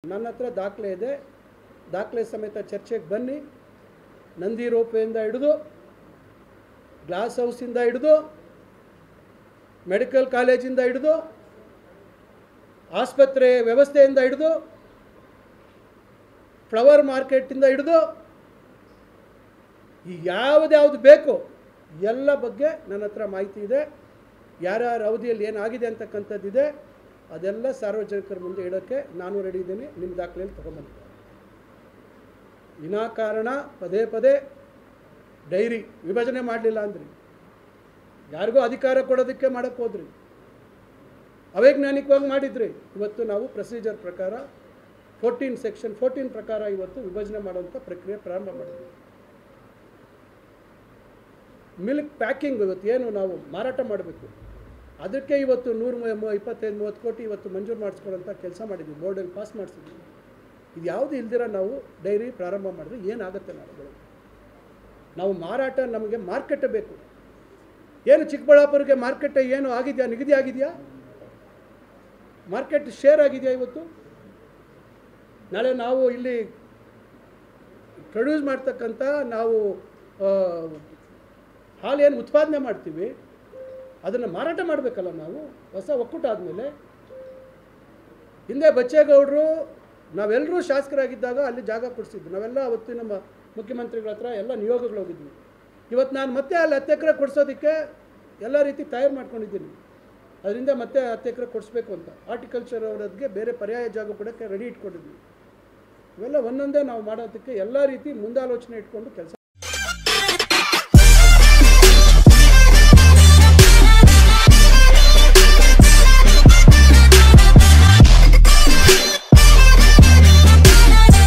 ನನ್ನ ಹತ್ರ ದಾಖಲೆ ಇದೆ ದಾಖಲೆ ಸಮೇತ ಚರ್ಚೆಗೆ ಬನ್ನಿ ನಂದಿ ರೋಪೆಯಿಂದ ಹಿಡಿದು ಗ್ಲಾಸ್ ಹೌಸಿಂದ ಹಿಡಿದು ಮೆಡಿಕಲ್ ಕಾಲೇಜಿಂದ ಹಿಡಿದು ಆಸ್ಪತ್ರೆ ವ್ಯವಸ್ಥೆಯಿಂದ ಹಿಡಿದು ಫ್ಲವರ್ ಮಾರ್ಕೆಟಿಂದ ಹಿಡಿದು ಈ ಯಾವುದ್ಯಾವುದು ಬೇಕು ಎಲ್ಲ ಬಗ್ಗೆ ನನ್ನ ಹತ್ರ ಮಾಹಿತಿ ಇದೆ ಯಾರ್ಯಾರ ಅವಧಿಯಲ್ಲಿ ಏನಾಗಿದೆ ಅಂತಕ್ಕಂಥದ್ದಿದೆ ಅದೆಲ್ಲ ಸಾರ್ವಜನಿಕರ ಮುಂದೆ ಇಡೋಕ್ಕೆ ನಾನು ರೆಡಿ ಇದ್ದೀನಿ ನಿಮ್ಮ ದಾಖಲೆಯಲ್ಲಿ ತೊಗೊಂಬಂದು ವಿನಾಕಾರಣ ಪದೇ ಪದೇ ಡೈರಿ ವಿಭಜನೆ ಮಾಡಲಿಲ್ಲ ಅಂದ್ರಿ ಯಾರಿಗೂ ಅಧಿಕಾರ ಕೊಡೋದಕ್ಕೆ ಮಾಡಕ್ಕೆ ಹೋದ್ರಿ ಅವೈಜ್ಞಾನಿಕವಾಗಿ ಮಾಡಿದ್ರಿ ಇವತ್ತು ನಾವು ಪ್ರೊಸೀಜರ್ ಪ್ರಕಾರ ಫೋರ್ಟೀನ್ ಸೆಕ್ಷನ್ ಫೋರ್ಟೀನ್ ಪ್ರಕಾರ ಇವತ್ತು ವಿಭಜನೆ ಮಾಡುವಂಥ ಪ್ರಕ್ರಿಯೆ ಪ್ರಾರಂಭ ಮಾಡಿದ್ವಿ ಮಿಲ್ಕ್ ಪ್ಯಾಕಿಂಗ್ ಇವತ್ತು ಏನು ನಾವು ಮಾರಾಟ ಮಾಡಬೇಕು ಅದಕ್ಕೆ ಇವತ್ತು ನೂರು ಮೂ- ಇಪ್ಪತ್ತೈದು ಮೂವತ್ತು ಕೋಟಿ ಇವತ್ತು ಮಂಜೂರು ಮಾಡಿಸ್ಕೊಳ್ಳೋಂಥ ಕೆಲಸ ಮಾಡಿದ್ವಿ ಬೋರ್ಡಲ್ಲಿ ಪಾಸ್ ಮಾಡಿಸಿದ್ವಿ ಇದು ಯಾವುದು ಇಲ್ದಿರ ನಾವು ಡೈರಿ ಪ್ರಾರಂಭ ಮಾಡಿದ್ರೆ ಏನಾಗುತ್ತೆ ನಾಳೆ ನಾವು ಮಾರಾಟ ನಮಗೆ ಮಾರ್ಕೆಟ್ ಬೇಕು ಏನು ಚಿಕ್ಕಬಳ್ಳಾಪುರಕ್ಕೆ ಮಾರ್ಕೆಟ್ ಏನು ಆಗಿದೆಯಾ ನಿಗದಿ ಆಗಿದೆಯಾ ಮಾರ್ಕೆಟ್ ಶೇರ್ ಆಗಿದೆಯಾ ಇವತ್ತು ನಾಳೆ ನಾವು ಇಲ್ಲಿ ಪ್ರೊಡ್ಯೂಸ್ ಮಾಡ್ತಕ್ಕಂಥ ನಾವು ಆ, ಹಾಲು ಏನು ಉತ್ಪಾದನೆ ಮಾಡ್ತೀವಿ ಅದನ್ನು ಮಾರಾಟ ಮಾಡಬೇಕಲ್ಲ ನಾವು ಹೊಸ ಒಕ್ಕೂಟ ಆದಮೇಲೆ ಹಿಂದೆ ಬಚ್ಚೇಗೌಡರು ನಾವೆಲ್ಲರೂ ಶಾಸಕರಾಗಿದ್ದಾಗ ಅಲ್ಲಿ ಜಾಗ ಕೊಡಿಸಿದ್ದು ನಾವೆಲ್ಲ ಅವತ್ತು ನಮ್ಮ ಮುಖ್ಯಮಂತ್ರಿಗಳ ಹತ್ರ ಎಲ್ಲ ನಿಯೋಗಗಳು ಹೋಗಿದ್ವಿ ಇವತ್ತು ನಾನು ಮತ್ತೆ ಅಲ್ಲಿ ಹತ್ತು ಎಕರೆ ಕೊಡಿಸೋದಕ್ಕೆ ಎಲ್ಲ ರೀತಿ ತಯಾರು ಮಾಡ್ಕೊಂಡಿದ್ದೀನಿ ಅದರಿಂದ ಮತ್ತೆ ಹತ್ತು ಎಕರೆ ಕೊಡಿಸ್ಬೇಕು ಅಂತ ಹಾರ್ಟಿಕಲ್ಚರ್ ಅವರದ್ಗೆ ಬೇರೆ ಪರ್ಯಾಯ ಜಾಗ ಕೊಡೋಕ್ಕೆ ರೆಡಿ ಇಟ್ಕೊಂಡಿದ್ವಿ ಇವೆಲ್ಲ ಒಂದೊಂದೇ ನಾವು ಮಾಡೋದಕ್ಕೆ ಎಲ್ಲ ರೀತಿ ಮುಂದಾಲೋಚನೆ ಇಟ್ಕೊಂಡು ಕೆಲಸ